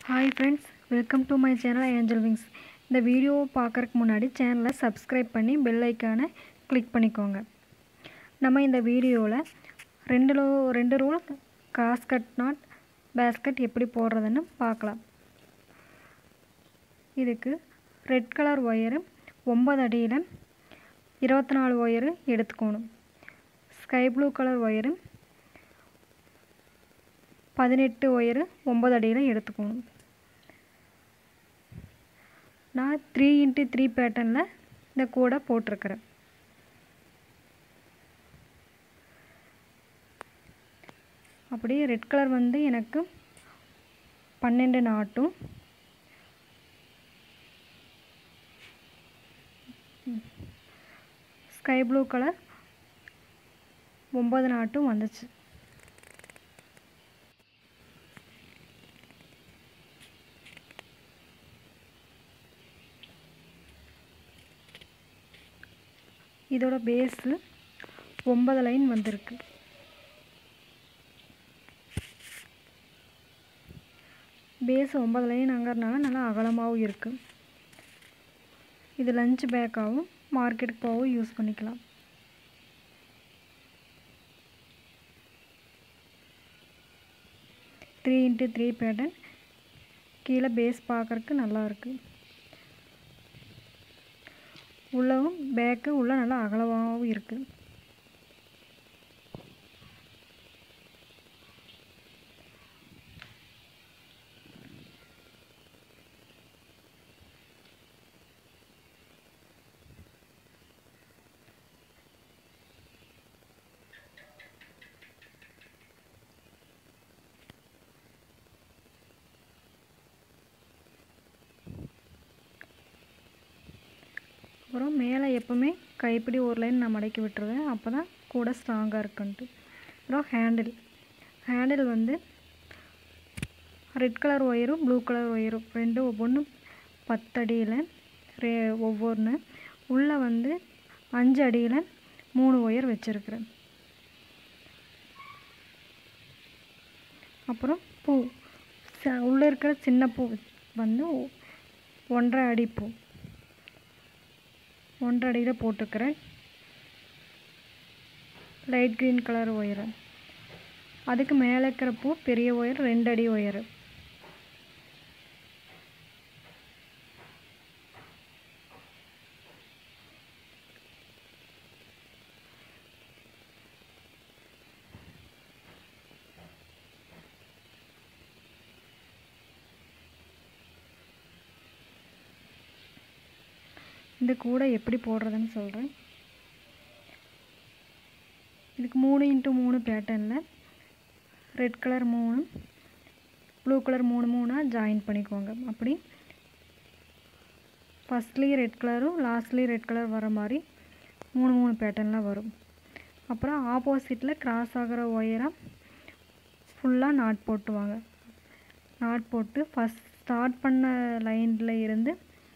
hi friends welcome to my channel Angel Wings இந்த வீடியோவை பார்க்குறக்கு முன்னாடி சேனலை சப்ஸ்கிரைப் பண்ணி பெல் ஐக்கானை கிளிக் பண்ணிக்கோங்க நம்ம இந்த வீடியோவில் ரெண்டு ரோ ரெண்டு ரோல் காஸ்கட் நாட் பேஸ்கட் எப்படி போடுறதுன்னு பார்க்கலாம் இதுக்கு ரெட் கலர் ஒயரு ஒம்பது அடியில் இருபத்தி நாலு ஒயரு எடுத்துக்கணும் ஸ்கை ப்ளூ கலர் ஒயரு பதினெட்டு ஒயரு ஒம்பது அடியில் எடுத்துக்கணும் நான் த்ரீ இன்ட்டு த்ரீ பேட்டர்னில் இந்த கூடை போட்டிருக்கிறேன் அப்படியே ரெட் கலர் வந்து எனக்கு பன்னெண்டு நாட்டும் ஸ்கை ப்ளூ கலர் ஒம்பது நாட்டும் வந்துச்சு இதோட பேஸு ஒன்பது லைன் வந்திருக்கு பேஸ் ஒன்பது லைன் அங்கறனால நல்லா அகலமாகவும் இருக்குது இது லஞ்ச் பேக்காகவும் மார்க்கெட்டுக்கு போகவும் யூஸ் பண்ணிக்கலாம் த்ரீ இன்ட்டு த்ரீ பேட்டர்ன் கீழே பேஸ் பார்க்குறக்கு நல்லாயிருக்கு உள்ளவும் பேக்கு உள்ளே நல்லா அகலமாகவும் இருக்குது அப்புறம் மேலே எப்போவுமே கைப்பிடி ஒரு லைன் நான் மடக்கி விட்டுருவேன் அப்போ தான் கூட ஸ்ட்ராங்காக இருக்குன்ட்டு அப்புறம் ஹேண்டில் ஹேண்டில் வந்து ரெட் கலர் ஒயரும் ப்ளூ கலர் ஒயரும் ரெண்டும் ஒவ்வொன்றும் பத்தடியில் ரே ஒவ்வொன்று உள்ளே வந்து அஞ்சு அடியில் மூணு ஒயர் வச்சுருக்குறேன் அப்புறம் பூ உள்ளே இருக்கிற சின்ன பூ வந்து ஒன்றரை அடி பூ ஒன்றரை அடியில் போட்டுக்கிறேன் லைட் க்ரீன் கலர் ஒயரு அதுக்கு மேலே இருக்கிற பூ பெரிய ஒயர் ரெண்டு அடி ஒயரு இந்த கூடை எப்படி போடுறதுன்னு சொல்கிறேன் இதுக்கு மூணு இன்ட்டு மூணு பேட்டர்னில் ரெட் கலர் மூணு ப்ளூ கலர் மூணு மூணாக ஜாயின் பண்ணிக்கோங்க அப்படி ஃபஸ்ட்லேயும் ரெட் கலரும் லாஸ்ட்லேயும் ரெட் கலர் வர மாதிரி மூணு மூணு பேட்டர்னில் வரும் அப்புறம் ஆப்போசிட்டில் கிராஸ் ஆகிற ஒயராக ஃபுல்லாக நாட் போட்டுவாங்க நாட் போட்டு ஃபஸ்ட் ஸ்டார்ட் பண்ண லைனில் இருந்து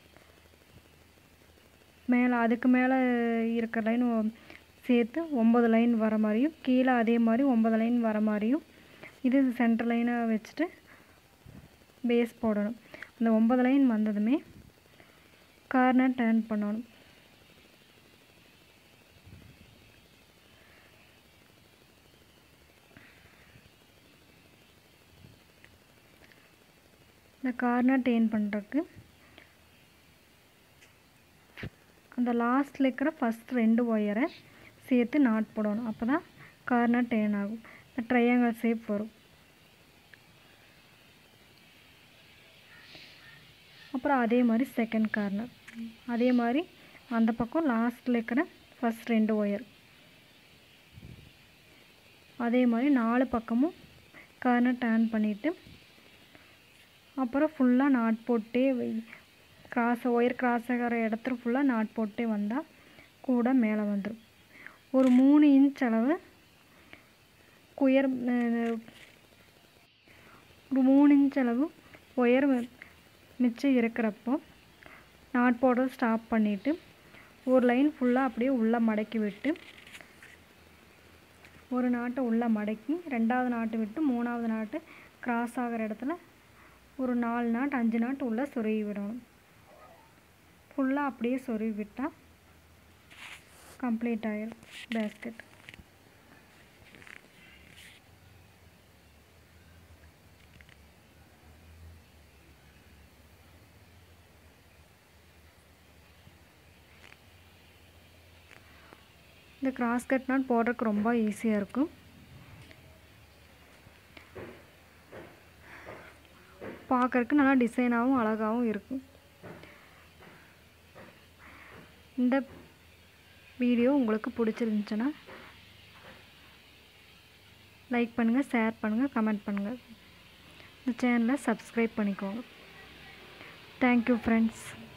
மேலே அதுக்கு மேலே இருக்கிற லைன் சேர்த்து ஒம்பது லைன் வர மாதிரியும் கீழே அதே மாதிரி ஒம்பது லைன் வர மாதிரியும் இது சென்டர் லைனை வச்சுட்டு பேஸ் போடணும் அந்த ஒம்பது லைன் வந்ததுமே கார்னர் டர்ன் பண்ணணும் இந்த கார்னர் டேர்ன் பண்ணுறதுக்கு அந்த லாஸ்ட்டில் இருக்கிற ஃபஸ்ட் ரெண்டு ஒயரை சேர்த்து நாட் போடணும் அப்போ தான் கார்னர் டேர்ன் ஆகும் இந்த ட்ரையாங்கல் ஷேப் வரும் அப்புறம் அதே மாதிரி செகண்ட் கார்னர் அதே மாதிரி அந்த பக்கம் லாஸ்ட்டில் இருக்கிற ஃபஸ்ட் ரெண்டு ஒயர் அதே மாதிரி நாலு பக்கமும் கார்னர் டேர்ன் பண்ணிவிட்டு அப்புறம் ஃபுல்லாக நாட் போட்டே கிராஸ் ஒயர் கிராஸ் ஆகிற இடத்துல ஃபுல்லாக நாட் போட்டே வந்தால் கூட மேலே வந்துடும் ஒரு மூணு இன்ச் அளவு குயர் ஒரு மூணு இன்ச் அளவு ஒயர் மிச்சம் இருக்கிறப்போ நாட் போடுறது ஸ்டாப் பண்ணிவிட்டு ஒரு லைன் ஃபுல்லாக அப்படியே உள்ளே மடக்கி விட்டு ஒரு நாட்டை உள்ளே மடக்கி ரெண்டாவது நாட்டு விட்டு மூணாவது நாட்டு கிராஸ் ஆகிற இடத்துல ஒரு நாலு நாட் அஞ்சு நாட் உள்ளே சொருகி விடணும் ஃபுல்லாக அப்படியே சொருகி விட்டால் கம்ப்ளீட் ஆயிடும் பேஸ்கெட் இந்த கிராஸ் கட் நாட் போடுறதுக்கு ரொம்ப ஈஸியாக இருக்கும் பார்க்குறக்கு நல்லா டிசைனாகவும் அழகாகவும் இருக்கும் இந்த வீடியோ உங்களுக்கு பிடிச்சிருந்துச்சுன்னா லைக் பண்ணுங்கள் ஷேர் பண்ணுங்கள் கமெண்ட் பண்ணுங்கள் இந்த சேனலை சப்ஸ்கிரைப் பண்ணிக்கோங்க தேங்க்யூ ஃப்ரெண்ட்ஸ்